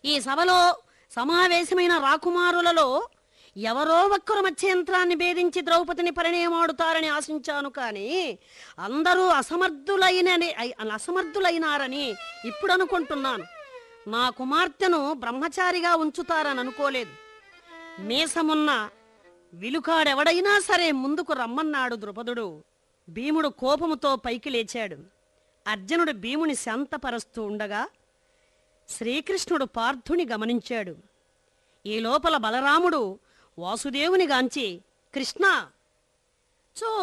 ఈ సభలో సమావేశమైన రాకుమారులలో ఎవరో ఒక్కరు మత్స్యంత్రాన్ని భేదించి ద్రౌపదిని పరిణయమాడుతారని ఆశించాను కానీ అందరూ అసమర్థులైనని అయ్- అసమర్థులైనారని ఇప్పుడు అనుకుంటున్నాను నా కుమార్తెను బ్రహ్మచారిగా ఉంచుతారని అనుకోలేదు మీసమున్న విలుకాడెవడైనా సరే ముందుకు రమ్మన్నాడు ద్రుపదుడు భీముడు కోపముతో పైకి లేచాడు అర్జునుడు భీముని శాంతపరుస్తూ ఉండగా శ్రీకృష్ణుడు పార్థుని గమనించాడు ఈ లోపల బలరాముడు వాసుదేవుని గాంచి కృష్ణ చూ